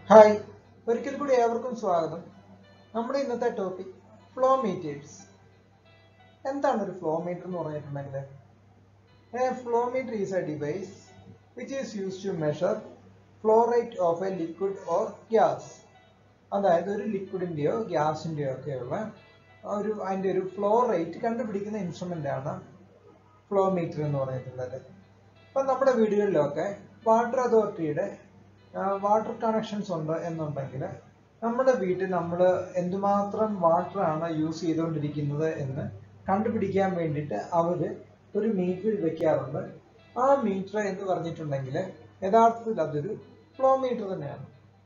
Hi ഒരിക്കൽ കൂടി ഏവർക്കും സ്വാഗതം നമ്മുടെ ഇന്നത്തെ ടോപ്പിക് ഫ്ലോ മീറ്റേഴ്സ് എന്താണ് ഒരു ഫ്ലോ മീറ്റർ എന്ന് പറഞ്ഞിട്ടുണ്ടെങ്കിൽ a flow meter is a device which is use to measure flow rate of a liquid or gas അതായത് ഒരു ലിക്വിഡിന്റെയോ ഗ്യാസിന്റെയോ ഒക്കെയുള്ള ഒരു അതിന്റെ ഒരു ഫ്ലോ റേറ്റ് കണ്ടുപിടിക്കുന്ന ഇൻസ്ട്രുമെന്റ് ആണ് ഫ്ലോ മീറ്റർ എന്ന് പറഞ്ഞിട്ടുള്ളത് ഇപ്പം നമ്മുടെ വീടുകളിലൊക്കെ വാട്ടർ അതോറിറ്റിയുടെ വാട്ടർ കണക്ഷൻസ് ഉണ്ട് എന്നുണ്ടെങ്കിൽ നമ്മുടെ വീട്ടിൽ നമ്മൾ എന്തുമാത്രം വാട്ടർ ആണ് യൂസ് ചെയ്തുകൊണ്ടിരിക്കുന്നത് എന്ന് കണ്ടുപിടിക്കാൻ വേണ്ടിയിട്ട് അവർ ഒരു മീറ്റർ വെക്കാറുണ്ട് ആ മീറ്റർ എന്ന് പറഞ്ഞിട്ടുണ്ടെങ്കിൽ യഥാർത്ഥത്തിൽ അതൊരു ഫ്ലോ മീറ്റർ തന്നെയാണ്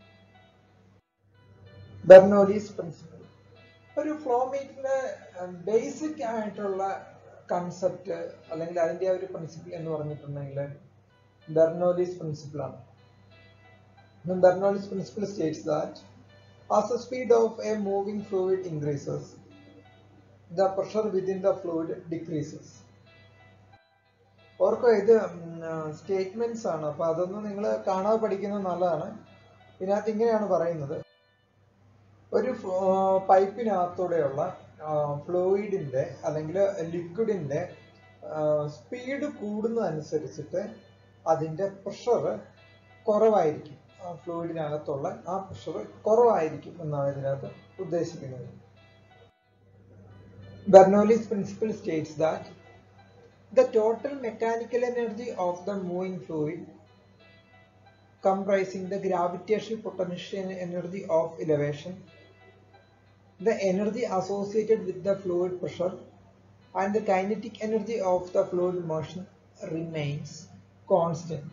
ബെർണോലീസ് പ്രിൻസിപ്പിൾ ഒരു ഫ്ലോ മീറ്ററിന്റെ ബേസിക് ആയിട്ടുള്ള കൺസെപ്റ്റ് അല്ലെങ്കിൽ അതിന്റെ ആ ഒരു പ്രിൻസിപ്പിൾ എന്ന് പറഞ്ഞിട്ടുണ്ടെങ്കിൽ ബെർണോലീസ് പ്രിൻസിപ്പിൾ ആണ് Bernoulli's principle states that as the speed of a moving fluid increases, the pressure within the fluid decreases. ഓർക്കോ ഇത് സ്റ്റേറ്റ്മെന്റ്സ് ആണ് അപ്പൊ അതൊന്നും നിങ്ങൾ കാണാതെ പഠിക്കുന്നത് നല്ലതാണ് ഇതിനകത്ത് ഇങ്ങനെയാണ് പറയുന്നത് ഒരു പൈപ്പിനകത്തൂടെയുള്ള ഫ്ലൂയിഡിന്റെ അല്ലെങ്കിൽ ലിക്വിഡിന്റെ സ്പീഡ് കൂടുന്നതനുസരിച്ചിട്ട് അതിന്റെ പ്രഷർ കുറവായിരിക്കും ആ ഫ്ലൂയിഡിനകത്തുള്ള ആ പ്രഷർ കുറവായിരിക്കും എന്നാണ് ഇതിനകത്ത് ഉദ്ദേശിക്കുന്നത് Bernoulli's principle states that the total mechanical energy of the moving fluid comprising the gravitational potential energy of elevation, the energy associated with the fluid pressure, and the kinetic energy of the fluid motion remains constant.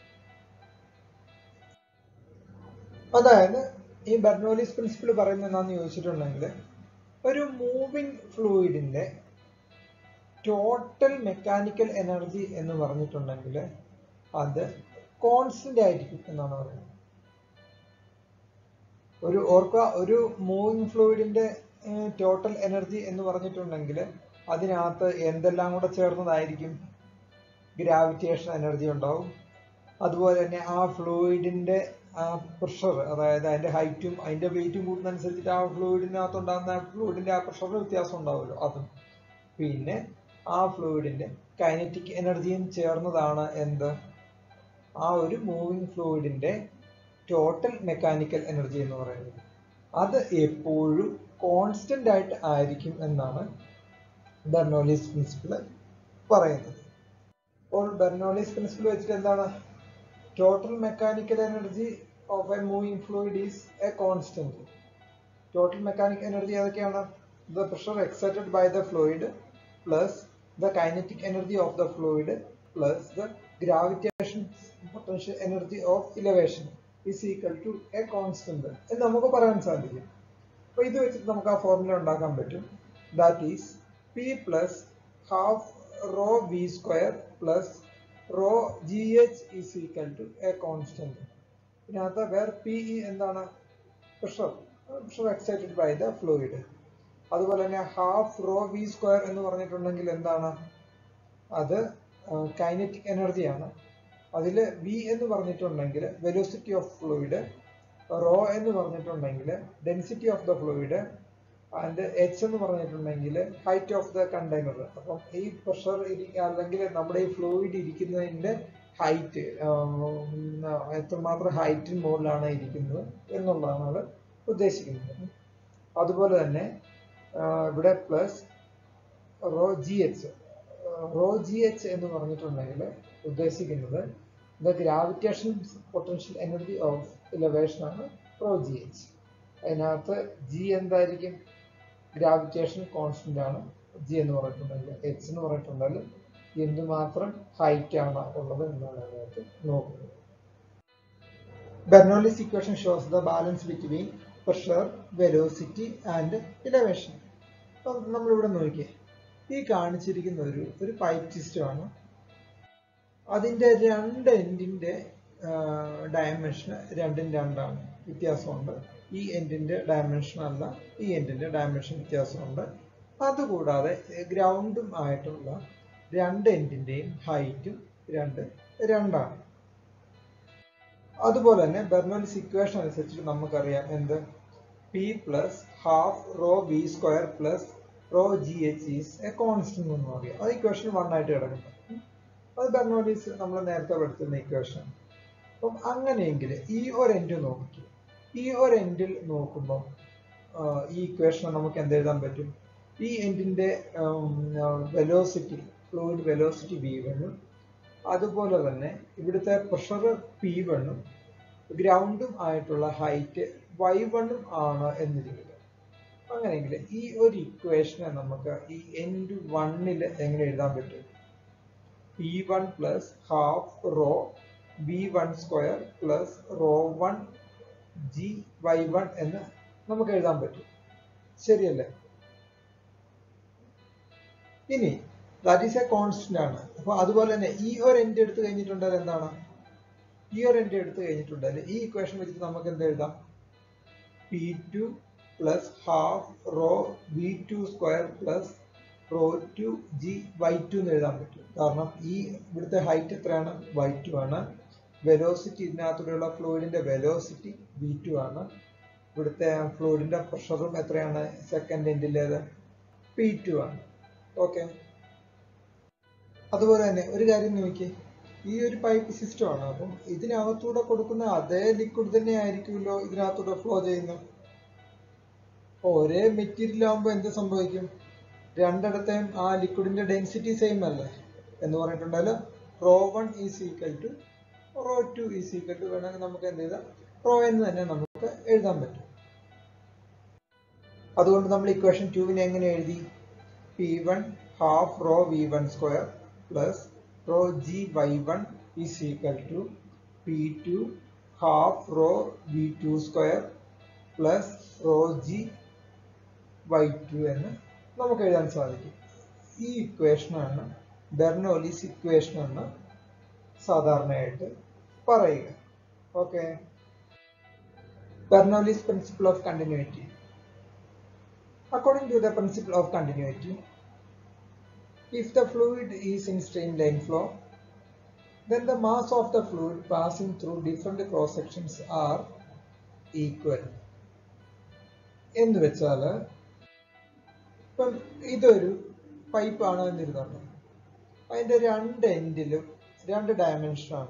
അതായത് ഈ Bernoulli's principle പറയുന്നത് എന്താണെന്ന് ചോദിച്ചിട്ടുണ്ടെങ്കിൽ ഒരു moving ഫ്ലൂയിഡിന്റെ total mechanical energy എന്ന് പറഞ്ഞിട്ടുണ്ടെങ്കിൽ അത് കോൺസ്റ്റന്റ് ആയിരിക്കും എന്നാണ് പറയുന്നത് ഒരു ഓർക്കുക ഒരു മൂവിങ് ഫ്ലൂയിഡിന്റെ ടോട്ടൽ എനർജി എന്ന് പറഞ്ഞിട്ടുണ്ടെങ്കിൽ അതിനകത്ത് എന്തെല്ലാം കൂടെ ചേർന്നതായിരിക്കും ഗ്രാവിറ്റേഷൻ എനർജി ഉണ്ടാവും അതുപോലെ തന്നെ ആ ഫ്ലൂയിഡിന്റെ ആ പ്രഷർ അതായത് അതിന്റെ ഹൈറ്റും അതിന്റെ വെയിറ്റും കൂടുന്നതനുസരിച്ചിട്ട് ആ ഫ്ലൂയിഡിനകത്ത് ഉണ്ടാകുന്ന ഫ്ലൂയിഡിന്റെ ആ പ്രഷറിന് വ്യത്യാസം ഉണ്ടാവുമല്ലോ അതും പിന്നെ ആ ഫ്ലൂയിഡിന്റെ കൈനറ്റിക് എനർജിയും ചേർന്നതാണ് എന്ത് ആ ഒരു മൂവിങ് ഫ്ലൂയിഡിന്റെ ടോട്ടൽ മെക്കാനിക്കൽ എനർജി എന്ന് പറയുന്നത് അത് എപ്പോഴും കോൺസ്റ്റന്റ് ആയിട്ട് ആയിരിക്കും എന്നാണ് ബെർണോലീസ് പ്രിൻസിപ്പിൾ പറയുന്നത് അപ്പോൾ ബെർണോലീസ് പ്രിൻസിപ്പിൾ വെച്ചിട്ട് എന്താണ് total mechanical energy of a moving fluid is a constant total mechanical energy ഏതൊക്കെയാണ് the pressure excited by the fluid plus the kinetic energy of the fluid plus the gravitation potential energy of elevation is equal to a constant എന്ന് നമുക്ക് പറയാൻ സാധിക്കും അപ്പൊ ഇത് വെച്ചിട്ട് നമുക്ക് ആ ഫോർമുല ഉണ്ടാക്കാൻ പറ്റും that is P plus half rho V square plus rho G H is equal to a constant ഇതിനകത്ത് വേർ പി ഇ എന്താണ് pressure pressure excited by the fluid അതുപോലെ തന്നെ ഹാഫ് റോ വി സ്ക്വയർ എന്ന് പറഞ്ഞിട്ടുണ്ടെങ്കിൽ എന്താണ് അത് കൈനറ്റിക് എനർജിയാണ് അതിൽ വി എന്ന് പറഞ്ഞിട്ടുണ്ടെങ്കിൽ വെലോസിറ്റി ഓഫ് ഫ്ലൂയിഡ് റോ എന്ന് പറഞ്ഞിട്ടുണ്ടെങ്കിൽ density of the fluid and H എന്ന് പറഞ്ഞിട്ടുണ്ടെങ്കിൽ ഹൈറ്റ് ഓഫ് ദ കണ്ടെയ്നർ അപ്പം ഈ പ്രഷർ അല്ലെങ്കിൽ നമ്മുടെ ഈ ഫ്ലൂയിഡ് ഇരിക്കുന്നതിന്റെ ഹൈറ്റ് എത്രമാത്രം ഹൈറ്റിന് മുകളിലാണ് ഇരിക്കുന്നത് എന്നുള്ളതാണ് അത് ഉദ്ദേശിക്കുന്നത് അതുപോലെ തന്നെ ഇവിടെ plus rho G H rho G H എന്ന് പറഞ്ഞിട്ടുണ്ടെങ്കിൽ ഉദ്ദേശിക്കുന്നത് the gravitation potential energy of elevation ആണ് റോ ജി എച്ച് അതിനകത്ത് ജി എന്തായിരിക്കും ഗ്രാവിറ്റേഷൻ കോൺസ്റ്റന്റ് ആണ് ജി എന്ന് പറഞ്ഞിട്ടുണ്ടെങ്കിൽ എച്ച് എന്ന് പറഞ്ഞിട്ടുണ്ടെങ്കിൽ എന്തുമാത്രം ഹൈറ്റ് ആണ് ഉള്ളത് എന്നാണ് അതിനകത്ത് നോക്കുന്നത് Bernoulli's equation shows the balance between pressure velocity and elevation അപ്പം നമ്മളിവിടെ നോക്കിയേ ഈ കാണിച്ചിരിക്കുന്ന ഒരു ഒരു പൈപ്പ് സിസ്റ്റമാണ് അതിന്റെ രണ്ട് എൻഡിന്റെ ഡയമെൻഷൻ രണ്ടും രണ്ടാണ് വ്യത്യാസമുണ്ട് ഈ എൻഡിന്റെ ഡയമെൻഷൻ അല്ല ഈ എൻഡിന്റെ ഡയമെൻഷൻ വ്യത്യാസമുണ്ട് അതുകൂടാതെ ഗ്രൗണ്ടും ആയിട്ടുള്ള രണ്ട് എൻഡിന്റെയും ഹൈറ്റും രണ്ട് രണ്ടാണ് അതുപോലെ തന്നെ ബെർണോളിസ് ഇക്വേഷൻ അനുസരിച്ച് നമുക്കറിയാം എന്ത് P plus half rho B square plus rho G H is a constant എന്ന് പറയാം അത് ഇക്വേഷൻ വൺ ആയിട്ട് കിടക്കുന്നു അത് ബെർണോളിസ് നമ്മൾ നേരത്തെ പഠിച്ചിരുന്ന ഇക്വേഷൻ അപ്പം അങ്ങനെയെങ്കിൽ ഈ ഒരു എൻഡ് നോക്കി ഈ ഒരു എൻഡിൽ നോക്കുമ്പോൾ ഈ ഇക്വേഷൻ നമുക്ക് എന്ത് എഴുതാൻ പറ്റും ഈ എൻഡിന്റെ വെലോസിറ്റി ഫ്ലൂയിഡ് വെലോസിറ്റി വി വണ്ണും അതുപോലെ തന്നെ ഇവിടുത്തെ പ്രഷർ പി വണ്ണും ഗ്രൗണ്ടും ആയിട്ടുള്ള ഹൈറ്റ് വൈ വണ്ണും ആണ് എന്നിരിക്കുക അങ്ങനെയെങ്കിൽ ഈ ഒരു ഇക്വേഷനെ നമുക്ക് ഈ എൻഡ് വണ്ണിൽ എങ്ങനെ എഴുതാൻ പറ്റും P one plus half rho B one square plus rho one G Y one എന്ന് നമുക്ക് എഴുതാൻ പറ്റും ശരിയല്ലേ ഇനി ദാറ്റ് ഈസ് എ കോൺസ്റ്റന്റ് ആണ് അപ്പൊ അതുപോലെ തന്നെ ഈ ഒരു എൻഡ് എടുത്തു കഴിഞ്ഞിട്ടുണ്ടെങ്കിൽ എന്താണ് ഈ ഒരു എൻഡ് എടുത്തു കഴിഞ്ഞിട്ടുണ്ടെങ്കിൽ ഈ ഇക്വേഷൻ വെച്ചിട്ട് നമുക്ക് എന്ത് എഴുതാം P two plus half rho B two square plus rho two G Y two എന്ന് എഴുതാൻ പറ്റും കാരണം ഈ ഇവിടുത്തെ ഹൈറ്റ് എത്രയാണ് വൈ ടു ആണ് വെലോസിറ്റി ഇതിനകത്തൂടെയുള്ള ഫ്ലൂയിഡിന്റെ വെലോസിറ്റി വി ടു ആണ് ഇവിടുത്തെ ഫ്ലൂയിഡിന്റെ പ്രഷറും എത്രയാണ് സെക്കൻഡ് എൻഡിലേത് പി ടു ആണ് ഓക്കെ അതുപോലെ തന്നെ ഒരു കാര്യം നോക്കി ഈ ഒരു പൈപ്പ് സിസ്റ്റം ആണ് അപ്പം ഇതിനകത്തൂടെ കൊടുക്കുന്ന അതേ ലിക്വിഡ് തന്നെ ആയിരിക്കുമല്ലോ ഇതിനകത്തൂടെ ഫ്ലോ ചെയ്യുന്നത് അപ്പൊ ഒരേ മെറ്റീരിയൽ ആകുമ്പോൾ എന്ത് സംഭവിക്കും രണ്ടിടത്തെയും ആ ലിക്വിഡിന്റെ ഡെൻസിറ്റി സെയിം അല്ലേ എന്ന് പറഞ്ഞിട്ടുണ്ടെങ്കിൽ rho one is equal to rho two is equal to വേണമെങ്കിൽ നമുക്ക് എന്ത് ചെയ്താൽ റോ എന്ന് തന്നെ നമുക്ക് എഴുതാൻ പറ്റും അതുകൊണ്ട് നമ്മൾ ഇക്വേഷൻ ടുവിനെ എങ്ങനെ എഴുതി P one half rho V one square plus rho G Y one is equal to P two half rho V two square plus rho G Y two എന്ന് നമുക്ക് എഴുതാൻ സാധിക്കും ഈ ഇക്വേഷനാണ് ബെർണോലിസ് ഇക്വേഷൻ എന്ന് സാധാരണയായിട്ട് പറയുക okay Bernoulli's principle of continuity According to the principle of continuity, if the fluid is in streamline flow, then the mass of the fluid passing through different cross sections are equal. എന്ന് വെച്ചാൽ ഇപ്പം ഇതൊരു പൈപ്പാണ് എന്നിരുന്നുണ്ട് അതിന്റെ രണ്ട് എൻഡിലും രണ്ട് ഡയമെൻഷനാണ്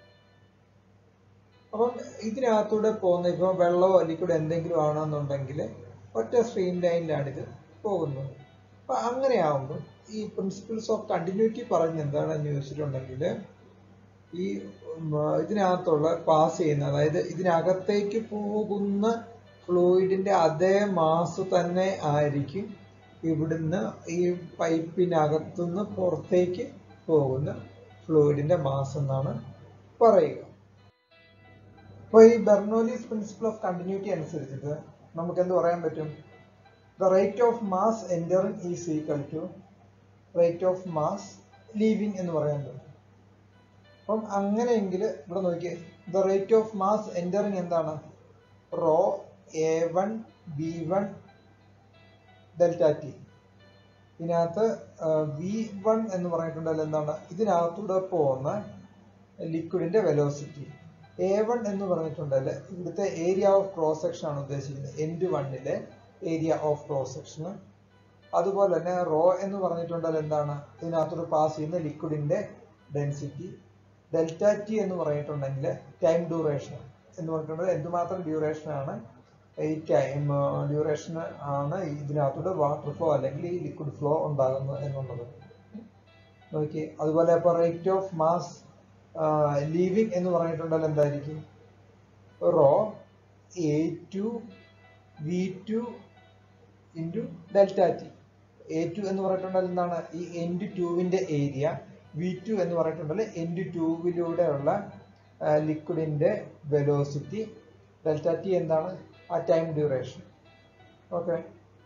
അപ്പം ഇതിനകത്തൂടെ പോകുന്ന ഇപ്പോൾ വെള്ളമോ ലിക്വിഡ് എന്തെങ്കിലും ആണെന്നുണ്ടെങ്കിൽ ഒറ്റ സ്ട്രീം ലൈനിലാണ് ഇത് പോകുന്നത് അപ്പൊ അങ്ങനെ ആവുമ്പോൾ ഈ പ്രിൻസിപ്പിൾസ് ഓഫ് കണ്ടിന്യൂറ്റി പറഞ്ഞ് എന്താണെന്ന് ചോദിച്ചിട്ടുണ്ടെങ്കിൽ ഈ ഉം, ഇതിനകത്തുള്ള പാസ് ചെയ്യുന്ന അതായത് ഇതിനകത്തേക്ക് പോകുന്ന ഫ്ലൂയിഡിന്റെ അതേ മാസ് തന്നെ ആയിരിക്കും ഇവിടുന്ന് ഈ പൈപ്പിനകത്തുനിന്ന് പുറത്തേക്ക് പോകുന്ന ഫ്ലൂയിഡിന്റെ മാസ് എന്നാണ് പറയുക അപ്പോൾ ഈ ബെർണോലീസ് പ്രിൻസിപ്പിൾ ഓഫ് കണ്ടിന്യൂറ്റി അനുസരിച്ചിട്ട് നമുക്ക് എന്ത് പറയാൻ പറ്റും the rate of mass entering is equal to rate of mass leaving എന്ന് പറയാൻ പറ്റും അപ്പം അങ്ങനെയെങ്കിൽ ഇവിടെ നോക്കിയേ the rate of mass entering എന്താണ് rho A one B one delta T ഇതിനകത്ത് വി വൺ എന്ന് പറഞ്ഞിട്ടുണ്ടല്ലോ എന്താണ് ഇതിനകത്തൂടെ പോകുന്ന ലിക്വിഡിന്റെ വെലോസിറ്റി എ വൺ എന്ന് പറഞ്ഞിട്ടുണ്ടല്ലോ ഇവിടുത്തെ ഏരിയ ഓഫ് ക്രോസ് സെക്ഷൻ ആണ് ഉദ്ദേശിക്കുന്നത് എൻഡ് വണ്ണിലെ ഏരിയ ഓഫ് ക്രോസ് സെക്ഷൻ അതുപോലെ തന്നെ റോ എന്ന് പറഞ്ഞിട്ടുണ്ടല്ലോ എന്താണ് ഇതിനകത്തൂടെ പാസ് ചെയ്യുന്ന ലിക്വിഡിന്റെ ഡെൻസിറ്റി ഡെൽറ്റ ടി എന്ന് പറഞ്ഞിട്ടുണ്ടെങ്കിൽ ടൈം ഡ്യൂറേഷൻ എന്ന് പറഞ്ഞിട്ടുണ്ടെങ്കിൽ എന്തുമാത്രം ഡ്യൂറേഷൻ ആണ് ഈ ടൈം ഡ്യൂറേഷൻ ആണ് ഇതിനകത്തൂടെ വാട്ടർ ഫ്ലോ അല്ലെങ്കിൽ ഈ ലിക്വിഡ് ഫ്ലോ ഉണ്ടാകുന്നത് എന്നുള്ളത് നോക്കി അതുപോലെ ഇപ്പൊ റേറ്റ് ഓഫ് മാസ് ലീവിങ് എന്ന് പറഞ്ഞിട്ടുണ്ടെങ്കിൽ എന്തായിരിക്കും rho A two V two into delta T A two എന്ന് പറഞ്ഞിട്ടുണ്ടെങ്കിൽ എന്താണ് ഈ എൻഡ് ടുവിന്റെ ഏരിയ വി ടു എന്ന് പറഞ്ഞിട്ടുണ്ടെങ്കിൽ എൻഡ് ടുവിലൂടെയുള്ള ലിക്വിഡിന്റെ വെലോസിറ്റി ഡെൽറ്റ ടി എന്താണ് ആ ടൈം ഡ്യൂറേഷൻ ഓക്കെ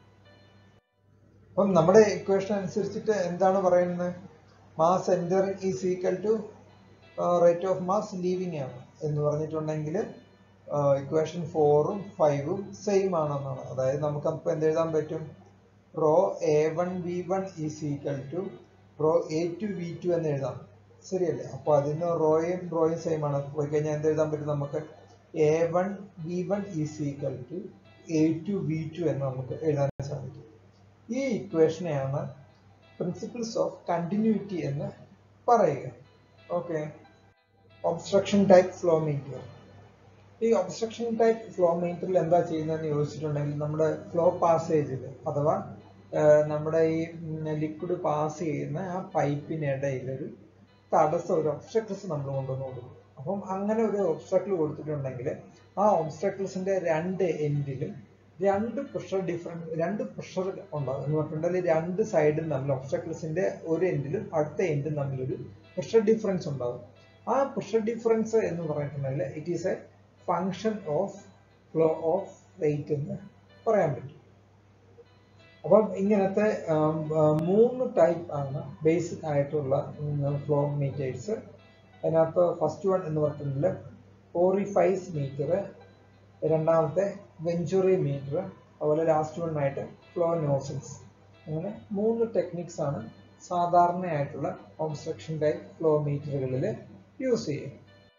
അപ്പം നമ്മുടെ ഇക്വേഷൻ അനുസരിച്ചിട്ട് എന്താണ് പറയുന്നത് mass entering is equal to rate of mass leaving ആണ് എന്ന് പറഞ്ഞിട്ടുണ്ടെങ്കിൽ ഇക്വേഷൻ ഫോറും ഫൈവും സെയിം ആണെന്നാണ് അതായത് നമുക്ക് അപ്പോൾ എന്ത് എഴുതാൻ പറ്റും rho A one V one is equal to rho A two V two എന്ന് എഴുതാം ശരിയല്ലേ അപ്പോൾ അതിന് റോയും റോയും സെയിം ആണ് പോയി കഴിഞ്ഞാൽ എന്ത് എഴുതാൻ പറ്റും നമുക്ക് A one V one is equal to A two V two എന്ന് നമുക്ക് എഴുതാൻ സാധിക്കും ഈ ഇക്വേഷനെയാണ് പ്രിൻസിപ്പിൾസ് ഓഫ് കണ്ടിന്യൂറ്റി എന്ന് പറയുക okay obstruction type flow meter ഈ ഒബ്സ്ട്രക്ഷൻ ടൈപ്പ് ഫ്ലോ മീറ്ററിൽ എന്താ ചെയ്യുന്നതെന്ന് ചോദിച്ചിട്ടുണ്ടെങ്കിൽ നമ്മുടെ ഫ്ലോ പാസേജിൽ അഥവാ നമ്മുടെ ഈ ലിക്വിഡ് പാസ് ചെയ്യുന്ന ആ പൈപ്പിനിടയിൽ ഒരു തടസ്സം ഒരു ഒബ്സ്ട്രക്കിൾസ് നമ്മൾ കൊണ്ടുവന്ന് കൊടുക്കും അപ്പം അങ്ങനെ ഒരു ഒബ്സ്ട്രക്കിൾ കൊടുത്തിട്ടുണ്ടെങ്കിൽ ആ ഒബ്സ്ട്രക്കിൾസിന്റെ രണ്ട് എൻഡിലും രണ്ട് പ്രഷർ ഡിഫറൻസ് രണ്ട് പ്രഷർ ഉണ്ടാകും എന്ന് പറഞ്ഞിട്ടുണ്ടെങ്കിൽ രണ്ട് സൈഡും തമ്മിൽ ഒബ്സ്ട്രക്കിൾസിന്റെ ഒരു എൻഡിലും അടുത്ത എൻഡും തമ്മിലൊരു പ്രഷർ ഡിഫറൻസ് ഉണ്ടാകും ആ പ്രഷർ ഡിഫറൻസ് എന്ന് പറഞ്ഞിട്ടുണ്ടെങ്കിൽ it is a function of flow of weight എന്ന് പറയാൻ പറ്റും അപ്പം ഇങ്ങനത്തെ മൂന്ന് ടൈപ്പ് ആണ് ബേസിക് ആയിട്ടുള്ള ഫ്ലോ മീറ്റേഴ്സ് അതിനകത്ത് ഫസ്റ്റ് വൺ എന്ന് പറഞ്ഞിട്ടുണ്ടെങ്കിൽ ഓറിഫൈസ് മീറ്റർ രണ്ടാമത്തെ വെഞ്ചുറി മീറ്റർ അതുപോലെ ലാസ്റ്റ് വൺ ആയിട്ട് ഫ്ലോ നോസിൽസ് അങ്ങനെ മൂന്ന് ടെക്നിക്സ് ആണ് സാധാരണയായിട്ടുള്ള ഒബ്സ്ട്രക്ഷൻ ടൈപ്പ് ഫ്ലോ മീറ്ററുകളിൽ യൂസ് ചെയ്യും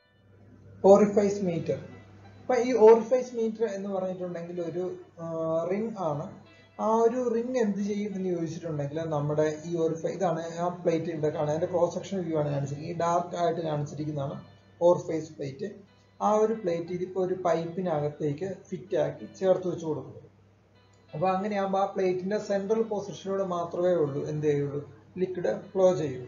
ഓറിഫൈസ് മീറ്റർ അപ്പൊ ഈ ഓറിഫൈസ് മീറ്റർ എന്ന് പറഞ്ഞിട്ടുണ്ടെങ്കിൽ ഒരു റിംഗ് ആണ് ആ ഒരു റിംഗ് എന്ത് ചെയ്യും എന്ന് ചോദിച്ചിട്ടുണ്ടെങ്കിൽ നമ്മുടെ ഈ ഓറിഫൈ ഇതാണ് ആ പ്ലേറ്റ് ഇവിടെ കാണാൻ അതിന്റെ ക്രോസ് സെക്ഷൻ വ്യൂ ആണ് കാണിച്ചിരിക്കുന്നത് ഈ ഡാർക്ക് ആയിട്ട് കാണിച്ചിരിക്കുന്നതാണ് ഓർഫേസ് പ്ലേറ്റ് ആ ഒരു പ്ലേറ്റ് ഇതിപ്പോൾ ഒരു പൈപ്പിനകത്തേക്ക് ഫിറ്റ് ആക്കി ചേർത്ത് വെച്ച് കൊടുക്കുന്നത് അപ്പൊ അങ്ങനെയാകുമ്പോൾ ആ പ്ലേറ്റിന്റെ സെൻട്രൽ പൊസിഷനിലൂടെ മാത്രമേ ഉള്ളൂ എന്ത് ചെയ്യുള്ളൂ ലിക്വിഡ് ഫ്ലോ ചെയ്യൂ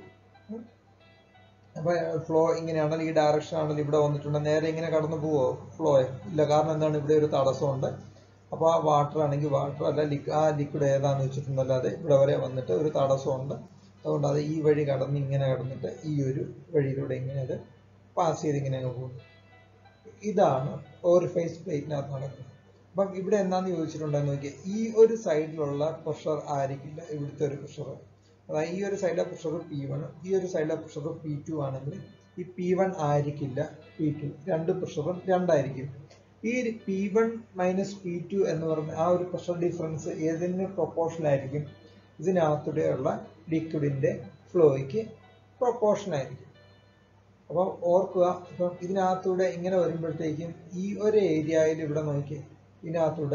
അപ്പൊ ഫ്ലോ ഇങ്ങനെയാണെങ്കിൽ ഈ ഡയറക്ഷൻ ആണെങ്കിൽ ഇവിടെ വന്നിട്ടുണ്ട് നേരെ ഇങ്ങനെ കടന്നു പോവോ ഫ്ലോ ഇല്ല കാരണം എന്താണ് ഇവിടെ ഒരു തടസ്സമുണ്ട് അപ്പോൾ ആ വാട്ടർ ആണെങ്കിൽ വാട്ടർ അല്ല ലിക്വിഡ് ആ ലിക്വിഡ് ഏതാന്ന് വെച്ചിട്ടുണ്ടല്ലാതെ ഇവിടെ വരെ വന്നിട്ട് ഒരു തടസ്സമുണ്ട് അതുകൊണ്ട് അത് ഈ വഴി കടന്ന് ഇങ്ങനെ കടന്നിട്ട് ഈ ഒരു വഴിയിലൂടെ ഇങ്ങനെ അത് പാസ് ചെയ്ത് ഇങ്ങനെ അങ്ങ് പോകും ഇതാണ് ഓറിഫൈസ് പ്ലേറ്റിനകത്ത് നടക്കുന്നത് അപ്പം ഇവിടെ എന്താന്ന് ചോദിച്ചിട്ടുണ്ടെന്ന് നോക്കിയാൽ ഈ ഒരു സൈഡിലുള്ള പ്രഷർ ആയിരിക്കില്ല ഇവിടുത്തെ ഒരു പ്രഷർ അതായത് ഈ ഒരു സൈഡിലെ പ്രഷർ പി വൺ ഈ ഒരു സൈഡിലെ പ്രഷർ പി ടു ആണെങ്കിൽ ഈ പി വൺ ആയിരിക്കില്ല പി ടു രണ്ട് പ്രഷറും രണ്ടായിരിക്കും ഈ P one minus P two എന്ന് പറഞ്ഞ ആ ഒരു പ്രഷർ ഡിഫറൻസ് ഏതിന് പ്രൊപ്പോർഷൻ ആയിരിക്കും ഇതിനകത്തൂടെയുള്ള ലിക്വിഡിന്റെ ഫ്ലോയ്ക്ക് പ്രൊപ്പോർഷൻ ആയിരിക്കും അപ്പം ഓർക്കുക ഇപ്പം ഇതിനകത്തൂടെ ഇങ്ങനെ വരുമ്പോഴത്തേക്കും ഈ ഒരു ഏരിയയിൽ ഇവിടെ നോക്കി ഇതിനകത്തൂടെ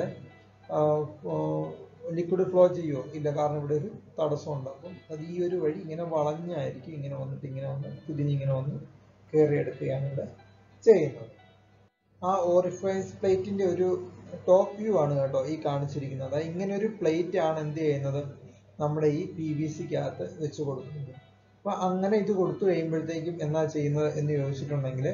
ലിക്വിഡ് ഫ്ലോ ചെയ്യുമോ ഇല്ല കാരണം ഇവിടെ ഒരു തടസ്സം ഉണ്ടാകും അത് ഈ ഒരു വഴി ഇങ്ങനെ വളഞ്ഞായിരിക്കും ഇങ്ങനെ വന്നിട്ട് ഇങ്ങനെ വന്ന് തിരിഞ്ഞിങ്ങനെ വന്ന് കയറിയെടുക്കുകയാണ് ഇവിടെ ചെയ്യുന്നത് ആ ഓറിഫൈസ് പ്ലേറ്റിന്റെ ഒരു ടോപ്പ് വ്യൂ ആണ് കേട്ടോ ഈ കാണിച്ചിരിക്കുന്നത് അതായത് ഇങ്ങനെ ഒരു പ്ലേറ്റ് ആണ് എന്ത് ചെയ്യുന്നത് നമ്മുടെ ഈ പി വി സിക്കകത്ത് വെച്ച് കൊടുക്കുന്നത് അപ്പൊ അങ്ങനെ ഇത് കൊടുത്തു കഴിയുമ്പോഴത്തേക്കും എന്നാ ചെയ്യുന്നത് എന്ന് ചോദിച്ചിട്ടുണ്ടെങ്കിൽ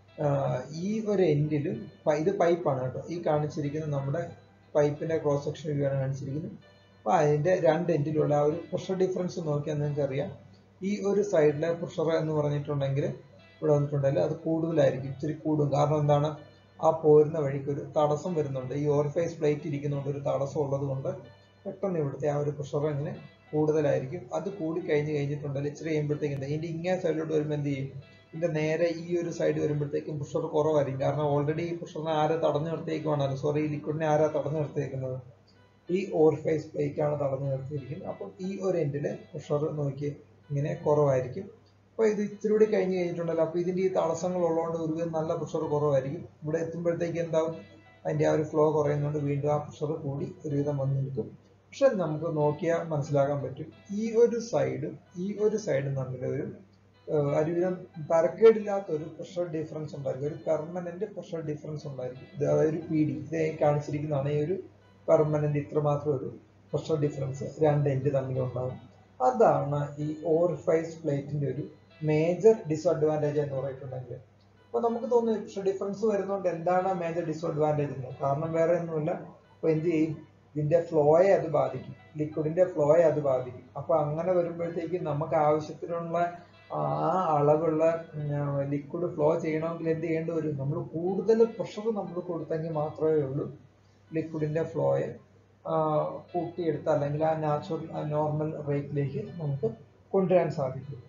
ഈ ഒരു എൻഡിലും ഇത് പൈപ്പാണ് കേട്ടോ ഈ കാണിച്ചിരിക്കുന്നത് നമ്മുടെ പൈപ്പിന്റെ ക്രോസ് സെക്ഷൻ വ്യൂ ആണ് കാണിച്ചിരിക്കുന്നത് അപ്പൊ അതിന്റെ രണ്ട് എൻഡിലുള്ള ആ ഒരു പ്രഷർ ഡിഫറൻസ് നോക്കിയാൽ നിങ്ങൾക്ക് അറിയാം ഈ ഒരു സൈഡിലെ പ്രഷർ എന്ന് പറഞ്ഞിട്ടുണ്ടെങ്കിൽ ഇവിടെ വന്നിട്ടുണ്ടെങ്കിൽ അത് കൂടുതലായിരിക്കും ഇച്ചിരി കൂടും കാരണം എന്താണ് ആ പോരുന്ന വഴിക്ക് ഒരു തടസ്സം വരുന്നുണ്ട് ഈ ഓർഫേസ് പ്ലേറ്റ് ഇരിക്കുന്നുണ്ട് ഒരു തടസ്സം ഉള്ളത് കൊണ്ട് പെട്ടെന്ന് ഇവിടുത്തെ ആ ഒരു പ്രഷർ ഇങ്ങനെ കൂടുതലായിരിക്കും അത് കൂടി കഴിഞ്ഞ് കഴിഞ്ഞിട്ടുണ്ടെങ്കിൽ ഇച്ചിരി കഴിയുമ്പോഴത്തേക്കും ഇതിന്റെ ഇങ്ങേ സൈഡിലോട്ട് വരുമ്പോൾ എന്ത് ചെയ്യും ഇതിന്റെ നേരെ ഈ ഒരു സൈഡ് വരുമ്പോഴത്തേക്കും പ്രഷർ കുറവായിരിക്കും കാരണം ഓൾറെഡി ഈ പ്രഷറിനെ ആരെ തടഞ്ഞു നിർത്തിയേക്കുവാണല്ലോ സോറി ഈ ലിക്വിഡിനെ ആരാ തടഞ്ഞു നിർത്തിയേക്കുന്നത് ഈ ഓർഫേസ് പ്ലേറ്റ് ആണ് തടഞ്ഞു നിർത്തിയിരിക്കുന്നത് അപ്പം ഈ ഒരു എൻഡിലെ പ്രഷർ നോക്കി ഇങ്ങനെ കുറവായിരിക്കും അപ്പൊ ഇത് ഇത്തിരി കൂടി കഴിഞ്ഞ് കഴിഞ്ഞിട്ടുണ്ടല്ലോ അപ്പൊ ഇതിന്റെ ഈ തടസ്സങ്ങൾ ഉള്ളതുകൊണ്ട് ഒരു നല്ല പ്രഷർ കുറവായിരിക്കും ഇവിടെ എത്തുമ്പോഴത്തേക്ക് എന്താവും അതിന്റെ ആ ഒരു ഫ്ലോ കുറയുന്നതുകൊണ്ട് വീണ്ടും ആ പ്രഷർ കൂടി ഒരുവിധം വന്ന് നിൽക്കും പക്ഷെ നമുക്ക് നോക്കിയാൽ മനസ്സിലാക്കാൻ പറ്റും ഈ ഒരു സൈഡും ഈ ഒരു സൈഡും തമ്മിൽ ഒരു ഒരുവിധം തരക്കേടില്ലാത്ത ഒരു പ്രഷർ ഡിഫറൻസ് ഉണ്ടായിരിക്കും ഒരു പെർമനന്റ് പ്രഷർ ഡിഫറൻസ് ഉണ്ടായിരിക്കും ഇത് അതായത് ഒരു പി ഡി ഇത് കാണിച്ചിരിക്കുന്നതാണ് ഈ ഒരു പെർമനന്റ് ഇത്രമാത്രം ഒരു പ്രഷർ ഡിഫറൻസ് രണ്ട് എൻഡ് തമ്മിൽ ഉണ്ടാകും അതാണ് ഈ ഓറിഫൈസ് പ്ലേറ്റിന്റെ ഒരു മേജർ ഡിസഡ്വാൻറ്റേജ് എന്ന് പറഞ്ഞിട്ടുണ്ടെങ്കിൽ അപ്പൊ നമുക്ക് തോന്നുന്നു പ്രഷർ ഡിഫറൻസ് വരുന്നതുകൊണ്ട് എന്താണ് മേജർ ഡിസഡ്വാൻറ്റേജ് എന്ന് കാരണം വേറെ ഒന്നുമില്ല അപ്പൊ എന്ത് ചെയ്യും ഇതിന്റെ ഫ്ലോയെ അത് ബാധിക്കും ലിക്വിഡിന്റെ ഫ്ലോയെ അത് ബാധിക്കും അപ്പൊ അങ്ങനെ വരുമ്പോഴത്തേക്കും നമുക്ക് ആവശ്യത്തിനുള്ള ആ അളവുള്ള ലിക്വിഡ് ഫ്ലോ ചെയ്യണമെങ്കിൽ എന്ത് ചെയ്യേണ്ടി വരും നമ്മൾ കൂടുതൽ പ്രഷർ നമ്മൾ കൊടുത്തെങ്കിൽ മാത്രമേ ഉള്ളൂ ലിക്വിഡിന്റെ ഫ്ലോയെ കൂട്ടിയെടുത്ത് അല്ലെങ്കിൽ ആ നാച്ചുറൽ നോർമൽ റേറ്റിലേക്ക് നമുക്ക് കൊണ്ടുവരാൻ സാധിക്കും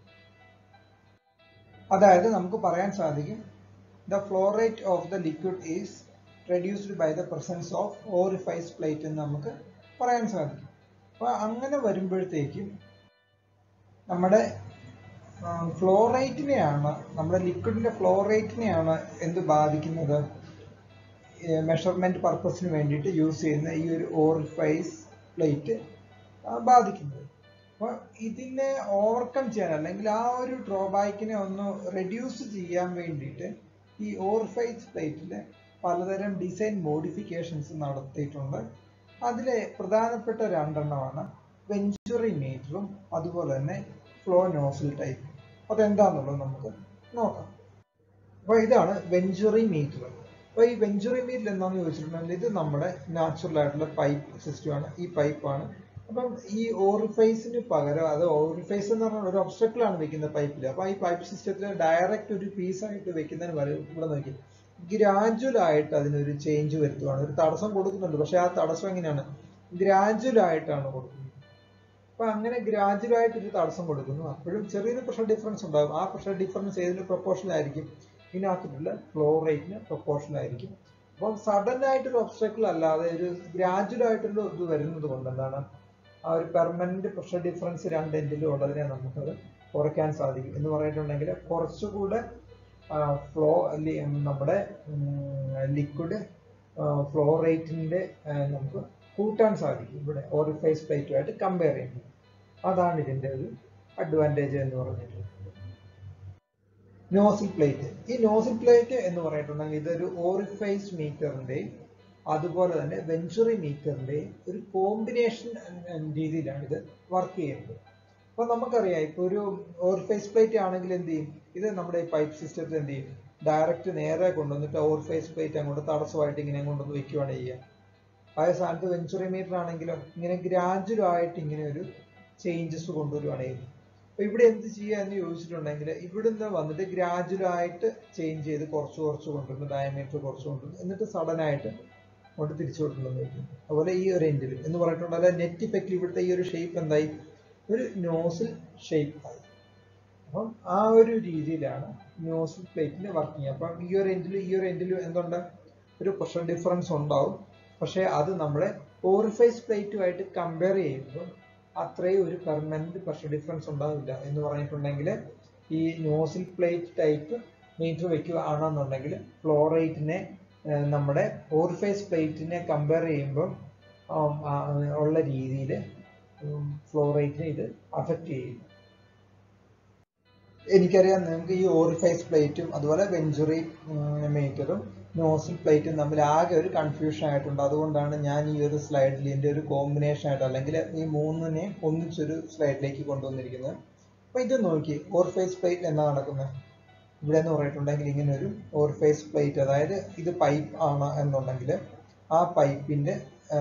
അതായത് നമുക്ക് പറയാൻ സാധിക്കും the flow rate of the liquid is reduced by the presence of orifice plate എന്ന് നമുക്ക് പറയാൻ സാധിക്കും അപ്പൊ അങ്ങനെ വരുമ്പോഴത്തേക്കും നമ്മുടെ ഫ്ലോ റേറ്റിനെയാണ് നമ്മുടെ ലിക്വിഡിന്റെ ഫ്ലോ റേറ്റിനെയാണ് എന്ത് ബാധിക്കുന്നത് മെഷർമെന്റ് പർപ്പസിന് വേണ്ടിയിട്ട് യൂസ് ചെയ്യുന്ന ഈ ഒരു ഓറിഫൈസ് പ്ലേറ്റ് ബാധിക്കുന്നത് അപ്പോൾ ഇതിനെ ഓവർകം ചെയ്യാൻ അല്ലെങ്കിൽ ആ ഒരു ഡ്രോബാക്കിനെ ഒന്ന് റെഡ്യൂസ് ചെയ്യാൻ വേണ്ടിയിട്ട് ഈ ഓറിഫൈസ് പ്ലേറ്റിൽ പലതരം ഡിസൈൻ മോഡിഫിക്കേഷൻസ് നടത്തിയിട്ടുണ്ട് അതിലെ പ്രധാനപ്പെട്ട രണ്ടെണ്ണമാണ് വെഞ്ചുറി മീറ്ററും അതുപോലെ തന്നെ ഫ്ലോ നോസിൽ ടൈപ്പ് അതെന്താണെന്നുള്ളത് നമുക്ക് നോക്കാം അപ്പോൾ ഇതാണ് വെഞ്ചുറി മീറ്റർ അപ്പോൾ ഈ വെഞ്ചുറി മീറ്റർ എന്താണെന്ന് ചോദിച്ചിട്ടുണ്ടെങ്കിൽ ഇത് നമ്മുടെ നാച്ചുറൽ ആയിട്ടുള്ള പൈപ്പ് സിസ്റ്റമാണ് ഈ പൈപ്പാണ് അപ്പം ഈ ഓറിഫൈസിന് പകരം അത് ഓറിഫൈസ് എന്ന് പറഞ്ഞാൽ ഒരു ഒബ്സ്റ്റക്കിൾ ആണ് വെക്കുന്നത് പൈപ്പിൽ അപ്പോൾ ഈ പൈപ്പ് സിസ്റ്റത്തിൽ ഡയറക്റ്റ് ഒരു പീസ് ആയിട്ട് വെക്കുന്നതിന് പകരം ഇവിടെ നോക്കി ഗ്രാജുവൽ ആയിട്ട് അതിനൊരു ചേഞ്ച് വരുത്തുകയാണ് ഒരു തടസ്സം കൊടുക്കുന്നുണ്ട് പക്ഷെ ആ തടസ്സം എങ്ങനെയാണ് ഗ്രാജുവൽ ആയിട്ടാണ് കൊടുക്കുന്നത് അപ്പൊ അങ്ങനെ ഗ്രാജുവൽ ആയിട്ട് ഒരു തടസ്സം കൊടുക്കുന്നു അപ്പോഴും ചെറിയൊരു പ്രഷർ ഡിഫറൻസ് ഉണ്ടാകും ആ പ്രഷർ ഡിഫറൻസ് ഏതിന് പ്രൊപ്പോർഷണൽ ആയിരിക്കും ഇതിനകത്തുള്ള ഫ്ലോ റേറ്റിന് പ്രൊപ്പോർഷണൽ ആയിരിക്കും അപ്പം സഡൻ ആയിട്ടൊരു ഒബ്സ്റ്റക്കിൾ അല്ലാതെ ഒരു ഗ്രാജുവൽ ആയിട്ടുള്ള ഇത് വരുന്നത് കൊണ്ട് എന്താണ് ആ ഒരു പെർമനന്റ് പ്രഷർ ഡിഫറൻസ് രണ്ട് എൻഡിലും ഉള്ളതിനെ നമുക്കത് കുറയ്ക്കാൻ സാധിക്കും എന്ന് പറഞ്ഞിട്ടുണ്ടെങ്കിൽ കുറച്ചുകൂടെ ഫ്ലോ നമ്മുടെ ലിക്വിഡ് ഫ്ലോ റേറ്റിന്റെ നമുക്ക് കൂട്ടാൻ സാധിക്കും ഇവിടെ ഓറിഫൈസ് പ്ലേറ്റുമായിട്ട് കമ്പയർ ചെയ്യുമ്പോൾ അതാണ് ഇതിന്റെ ഒരു അഡ്വാൻറ്റേജ് എന്ന് പറഞ്ഞിട്ടുള്ളത് നോസിൽ പ്ലേറ്റ് ഈ നോസിൽ പ്ലേറ്റ് എന്ന് പറഞ്ഞിട്ടുണ്ടെങ്കിൽ ഇതൊരു ഓറിഫൈസ് മീറ്ററിന്റെയും അതുപോലെ തന്നെ വെഞ്ചുറി മീറ്ററിന്റെയും ഒരു കോമ്പിനേഷൻ രീതിയിലാണ് ഇത് വർക്ക് ചെയ്യുന്നത് അപ്പൊ നമുക്കറിയാം ഇപ്പൊ ഒരു ഓർഫേസ് പ്ലേറ്റ് ആണെങ്കിൽ എന്ത് ചെയ്യും ഇത് നമ്മുടെ പൈപ്പ് സിസ്റ്റത്തിൽ എന്ത് ചെയ്യും ഡയറക്റ്റ് നേരെ കൊണ്ടുവന്നിട്ട് ഓർഫേസ് പ്ലേറ്റ് അങ്ങോട്ട് തടസ്സമായിട്ട് ഇങ്ങനെ കൊണ്ടുവന്ന് വെക്കുകയാണ് ചെയ്യുക അതേ സ്ഥാനത്ത് വെഞ്ചുറി മീറ്റർ ആണെങ്കിലും ഇങ്ങനെ ഗ്രാജുവൽ ആയിട്ട് ഇങ്ങനെ ഒരു ചേഞ്ചസ് കൊണ്ടുവരുവാണ് ചെയ്യുന്നത് അപ്പൊ ഇവിടെ എന്ത് ചെയ്യുക എന്ന് ചോദിച്ചിട്ടുണ്ടെങ്കിൽ ഇവിടുന്ന് വന്നിട്ട് ഗ്രാജുവൽ ആയിട്ട് ചേഞ്ച് ചെയ്ത് കുറച്ച് കുറച്ച് കൊണ്ടുവരുന്നു ഡയമീറ്റർ കുറച്ച് കൊണ്ടുവരുന്നു എന്നിട്ട് സഡൻ ആയിട്ട് കൊണ്ട് തിരിച്ചു കൊണ്ടുവന്ന് വയ്ക്കും അതുപോലെ ഈ ഒരു എൻഡിൽ എന്ന് പറഞ്ഞിട്ടുണ്ടെങ്കിൽ നെറ്റ് ഇഫക്റ്റ് ഇവിടുത്തെ ഈ ഒരു ഷേപ്പ് എന്തായി ഒരു നോസിൽ ഷേപ്പ് ആയി അപ്പം ആ ഒരു രീതിയിലാണ് നോസിൽ പ്ലേറ്റിന്റെ വർക്കിംഗ് അപ്പം ഈ ഒരു എൻഡിൽ ഈ ഒരു എൻഡിൽ എന്തുണ്ട് ഒരു പ്രഷർ ഡിഫറൻസ് ഉണ്ടാവും പക്ഷേ അത് നമ്മുടെ ഓറിഫൈസ് പ്ലേറ്റുമായിട്ട് കമ്പയർ ചെയ്യുമ്പോൾ അത്രയും ഒരു പെർമനന്റ് പ്രഷർ ഡിഫറൻസ് ഉണ്ടാവില്ല എന്ന് പറഞ്ഞിട്ടുണ്ടെങ്കിൽ ഈ നോസിൽ പ്ലേറ്റ് ടൈപ്പ് മീറ്റർ വെക്കുകയാണെന്നുണ്ടെങ്കിൽ ഫ്ലോ റേറ്റിനെ നമ്മുടെ ഓറിഫൈസ് പ്ലേറ്റിനെ കമ്പയർ ചെയ്യുമ്പോൾ ഉള്ള രീതിയിൽ ഫ്ലോ റേറ്റിനെ ഇത് അഫക്റ്റ് ചെയ്യും എനിക്കറിയാം നിങ്ങൾക്ക് ഈ ഓറിഫൈസ് പ്ലേറ്റും അതുപോലെ വെഞ്ചുറി മീറ്ററും നോസിൽ പ്ലേറ്റും തമ്മിൽ ആകെ ഒരു കൺഫ്യൂഷൻ ആയിട്ടുണ്ട് അതുകൊണ്ടാണ് ഞാൻ ഈ ഒരു സ്ലൈഡിൽ ഇതിന്റെ ഒരു കോമ്പിനേഷൻ ആയിട്ട് അല്ലെങ്കിൽ ഈ മൂന്നിനെ ഒന്നിച്ചൊരു സ്ലൈഡിലേക്ക് കൊണ്ടുവന്നിരിക്കുന്നത് അപ്പൊ ഇത് നോക്കി ഓർഫേസ് പ്ലേറ്റ് എന്താ നടക്കുന്നത് ഇവിടെ എന്ന് പറഞ്ഞിട്ടുണ്ടെങ്കിൽ ഇങ്ങനെ ഒരു ഓർഫേസ് പ്ലേറ്റ് അതായത് ഇത് പൈപ്പ് ആണ് എന്നുണ്ടെങ്കിൽ ആ പൈപ്പിന്റെ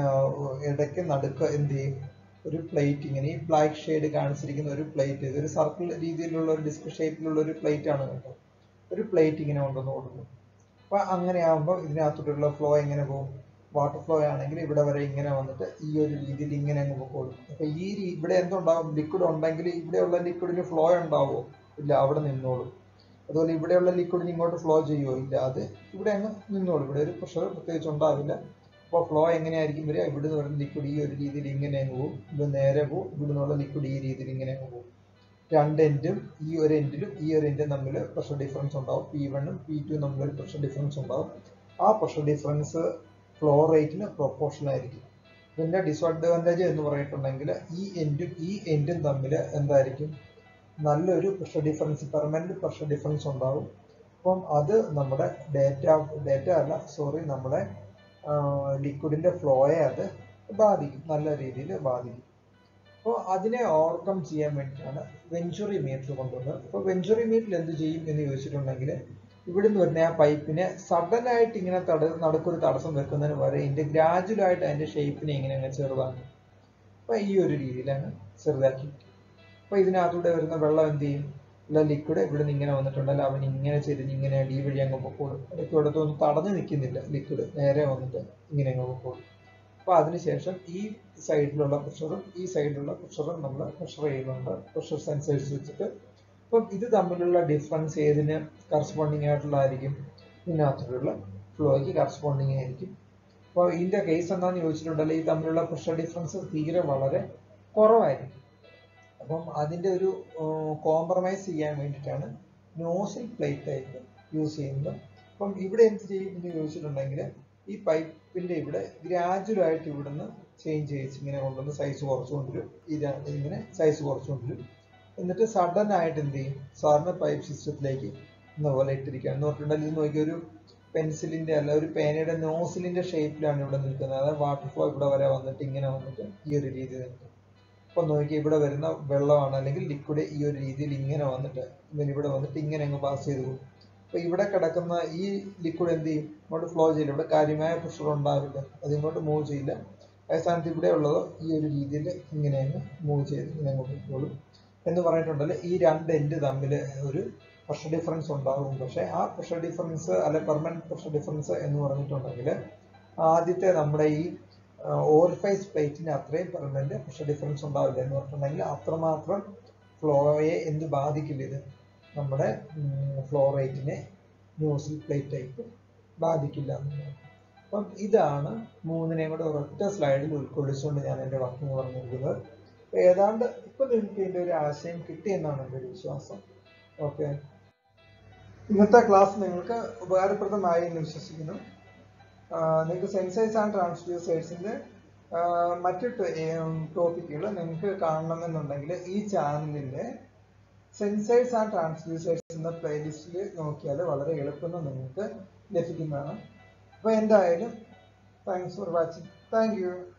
ഇടയ്ക്ക് നടുക്ക് എന്ത് ചെയ്യും ഒരു പ്ലേറ്റ് ഇങ്ങനെ ഈ ബ്ലാക്ക് ഷെയ്ഡ് കാണിച്ചിരിക്കുന്ന ഒരു പ്ലേറ്റ് ഇതൊരു സർക്കിൾ രീതിയിലുള്ള ഒരു ഡിസ്ക് ഷേപ്പിലുള്ള ഒരു പ്ലേറ്റ് ആണ് കേട്ടോ ഒരു പ്ലേറ്റ് ഇങ്ങനെ കൊണ്ടുവന്ന് കൊടുക്കും അപ്പൊ അങ്ങനെ ആകുമ്പോൾ ഇതിനകത്തോട്ടുള്ള ഫ്ലോ എങ്ങനെ പോകും വാട്ടർ ഫ്ലോ ആണെങ്കിൽ ഇവിടെ വരെ ഇങ്ങനെ വന്നിട്ട് ഈ ഒരു രീതിയിൽ ഇങ്ങനെ അങ്ങ് പോകും അപ്പൊ ഈ ഇവിടെ എന്തുണ്ടാവും ലിക്വിഡ് ഉണ്ടെങ്കിൽ ഇവിടെയുള്ള ലിക്വിഡിന് ഫ്ലോ ഉണ്ടാവുമോ ഇല്ല അവിടെ നിന്നോളും അതുപോലെ ഇവിടെയുള്ള ലിക്വിഡിന് ഇങ്ങോട്ട് ഫ്ലോ ചെയ്യുമോ ഇല്ല അത് ഇവിടെ അങ്ങ് നിന്നോളും ഇവിടെ ഒരു പ്രഷർ പ്രത്യേകിച്ച് ഉണ്ടാവില്ല അപ്പോൾ ഫ്ലോ എങ്ങനെയായിരിക്കും വരിക ഇവിടുന്ന് വരുന്ന ലിക്വിഡ് ഈ ഒരു രീതിയിൽ ഇങ്ങനെ അങ്ങ് പോകും ഇത് നേരെ പോകും ഇവിടുന്നുള്ള ലിക്വിഡ് ഈ രീതിയിൽ ഇങ്ങനെ അങ്ങ് പോകും രണ്ട് എൻഡും ഈ ഒരു എൻഡിലും ഈ ഒരു എൻഡും തമ്മിൽ പ്രഷർ ഡിഫറൻസ് ഉണ്ടാവും പി വണ്ണും പി ടു തമ്മിൽ ഒരു പ്രഷർ ഡിഫറൻസ് ഉണ്ടാവും ആ പ്രഷർ ഡിഫറൻസ് ഫ്ലോ റേറ്റിന് പ്രൊപ്പോർഷണൽ ആയിരിക്കും ഇതിന്റെ ഡിസ്അഡ്വാൻറ്റേജ് എന്ന് പറഞ്ഞിട്ടുണ്ടെങ്കിൽ ഈ എൻഡും ഈ എൻഡും തമ്മിൽ എന്തായിരിക്കും നല്ലൊരു pressure difference permanent pressure difference ഉണ്ടാവും അപ്പം അത് നമ്മുടെ ഡേറ്റ ഡേറ്റ അല്ല സോറി നമ്മുടെ ലിക്വിഡിന്റെ ഫ്ലോയെ അത് ബാധിക്കും നല്ല രീതിയിൽ ബാധിക്കും അപ്പോൾ അതിനെ ഓവർകം ചെയ്യാൻ വേണ്ടിയിട്ടാണ് വെഞ്ചുറി മീറ്റർ കൊണ്ടുവന്നത് അപ്പോൾ വെഞ്ചുറി മീറ്ററിൽ എന്ത് ചെയ്യും എന്ന് ചോദിച്ചിട്ടുണ്ടെങ്കിൽ ഇവിടുന്ന് വരുന്ന ആ പൈപ്പിനെ സഡൻ ആയിട്ട് ഇങ്ങനെ തട നടക്കൊരു തടസ്സം വെക്കുന്നതിന് പകരം ഇതിന്റെ ഗ്രാജുവൽ ആയിട്ട് അതിന്റെ ഷേപ്പിനെ ഇങ്ങനെ അങ്ങ് ചെറുതാക്കും അപ്പൊ ഈ ഒരു രീതിയിൽ അങ്ങ് ചെറുതാക്കി അപ്പൊ ഇതിനകത്തൂടെ വരുന്ന വെള്ളം എന്ത് ചെയ്യും അല്ല ലിക്വിഡ് ഇവിടെ നിന്ന് ഇങ്ങനെ വന്നിട്ടുണ്ടല്ലോ അവൻ ഇങ്ങനെ ചെരിഞ്ഞ് ഇങ്ങനെ ഈ വഴി അങ്ങ് പൊക്കോളും ഇടയ്ക്ക് ഇവിടത്തൊന്നും തടഞ്ഞു നിൽക്കുന്നില്ല ലിക്വിഡ് നേരെ വന്നിട്ട് ഇങ്ങനെ അങ്ങ് പൊക്കോളും അപ്പൊ അതിനുശേഷം ഈ സൈഡിലുള്ള പ്രഷറും ഈ സൈഡിലുള്ള പ്രഷറും നമ്മൾ പ്രഷർ ചെയ്യുന്നുണ്ട് പ്രഷർ സെൻസേഴ്സ് വെച്ചിട്ട് അപ്പം ഇത് തമ്മിലുള്ള ഡിഫറൻസ് ഏതിന് കറസ്പോണ്ടിങ് ആയിട്ടുള്ളതായിരിക്കും ഇതിനകത്തുള്ള ഫ്ലോയ്ക്ക് കറസ്പോണ്ടിങ് ആയിരിക്കും അപ്പോൾ ഇതിന്റെ കേസ് എന്താണെന്ന് ചോദിച്ചിട്ടുണ്ടല്ലോ ഈ തമ്മിലുള്ള പ്രഷർ ഡിഫറൻസ് തീരെ വളരെ കുറവായിരിക്കും അപ്പം അതിന്റെ ഒരു കോംപ്രമൈസ് ചെയ്യാൻ വേണ്ടിയിട്ടാണ് നോസിൽ പ്ലേറ്റ് ടൈപ്പ് യൂസ് ചെയ്യുന്നത് അപ്പം ഇവിടെ എന്ത് ചെയ്യും എന്ന് ചോദിച്ചിട്ടുണ്ടെങ്കിൽ ഈ പൈപ്പിന്റെ ഇവിടെ ഗ്രാജുവൽ ആയിട്ട് ഇവിടുന്ന് ചേഞ്ച് ചെയ്ത് ഇങ്ങനെ കൊണ്ടുവന്ന് സൈസ് കുറച്ച് കൊണ്ടുവരും ഇത് ഇങ്ങനെ സൈസ് കുറച്ച് കൊണ്ടുവരും എന്നിട്ട് സഡൻ ആയിട്ട് എന്ത് ചെയ്യും സാറിന് പൈപ്പ് സിസ്റ്റത്തിലേക്ക് എന്ന പോലെ ഇട്ടിരിക്കുകയാണ് എന്ന് പറഞ്ഞിട്ടുണ്ടെങ്കിൽ ഇത് നോക്കിയ ഒരു പെൻസിലിന്റെ അല്ല ഒരു പേനയുടെ നോസിലിന്റെ ഷേപ്പിലാണ് ഇവിടെ നിൽക്കുന്നത് അതായത് വാട്ടർ ഫ്ലോ ഇവിടെ വരെ വന്നിട്ട് ഇങ്ങനെ വന്നിട്ട് ഈ ഒരു രീതിയിൽ നിൽക്കും അപ്പൊ നോക്കി ഇവിടെ വരുന്ന വെള്ളമാണ് അല്ലെങ്കിൽ ലിക്വിഡ് ഈ ഒരു രീതിയിൽ ഇങ്ങനെ വന്നിട്ട് ഇവൻ ഇവിടെ വന്നിട്ട് ഇങ്ങനെ അങ്ങ് പാസ് ചെയ്ത് പോകും അപ്പൊ ഇവിടെ കിടക്കുന്ന ഈ ലിക്വിഡ് എന്ത് ചെയ്യും ഇങ്ങോട്ട് ഫ്ലോ ചെയ്യില്ല ഇവിടെ കാര്യമായ പ്രഷർ ഉണ്ടാവില്ല അത് ഇങ്ങോട്ട് മൂവ് ചെയ്യില്ല അതേ സ്ഥാനത്ത് ഇവിടെ ഉള്ളത് ഈ ഒരു രീതിയിൽ ഇങ്ങനെ അങ്ങ് മൂവ് ചെയ്ത് ഇങ്ങനെ അങ്ങോട്ട് പോകും എന്ന് പറഞ്ഞിട്ടുണ്ടല്ലോ ഈ രണ്ട് എൻഡ് തമ്മിൽ ഒരു പ്രഷർ ഡിഫറൻസ് ഉണ്ടാകും പക്ഷെ ആ പ്രഷർ ഡിഫറൻസ് അല്ലെ പെർമനന്റ് പ്രഷർ ഡിഫറൻസ് എന്ന് പറഞ്ഞിട്ടുണ്ടെങ്കിൽ ആദ്യത്തെ നമ്മുടെ ഈ ഓവർഫേസ് പ്ലേറ്റിന് അത്രയും പെർമനന്റ് പ്രഷർ ഡിഫറൻസ് ഉണ്ടാവില്ല എന്ന് പറഞ്ഞിട്ടുണ്ടെങ്കിൽ അത്രമാത്രം ഫ്ലോയെ എന്ത് ബാധിക്കില്ല ഇത് നമ്മുടെ ഫ്ലോ റേറ്റിനെ ന്യൂസിൽ പ്ലേറ്റ് ടൈപ്പ് ബാധിക്കില്ല എന്നുള്ളത് അപ്പം ഇതാണ് മൂന്നിനെയും കൂടെ ഒരൊറ്റ സ്ലൈഡിൽ ഉൾക്കൊള്ളിച്ചുകൊണ്ട് ഞാൻ എൻ്റെ വർക്കിംഗ് പറഞ്ഞിരിക്കുന്നത് അപ്പൊ ഏതാണ്ട് ഇപ്പൊ നിങ്ങൾക്ക് ഇതിന്റെ ഒരു ആശയം കിട്ടിയെന്നാണ് എൻ്റെ ഒരു വിശ്വാസം ഓക്കെ ഇന്നത്തെ ക്ലാസ് നിങ്ങൾക്ക് ഉപകാരപ്രദമായി എന്ന് വിശ്വസിക്കുന്നു ആഹ് നിങ്ങൾക്ക് സെൻസേഴ്സ് ആൻഡ് ട്രാൻസ്ഡ്യൂസേഴ്സിന്റെ മറ്റു ടോപ്പിക്കുകൾ നിങ്ങൾക്ക് കാണണമെന്നുണ്ടെങ്കിൽ ഈ ചാനലിലെ സെൻസേഴ്സ് ആൻഡ് ട്രാൻസ്ഡ്യൂസേഴ്സ് എന്ന പ്ലേലിസ്റ്റിൽ നോക്കിയാൽ വളരെ എളുപ്പം നിങ്ങൾക്ക് ലഭിക്കുന്നതാണ് അപ്പോൾ എന്തായാലും thanks for watching thank U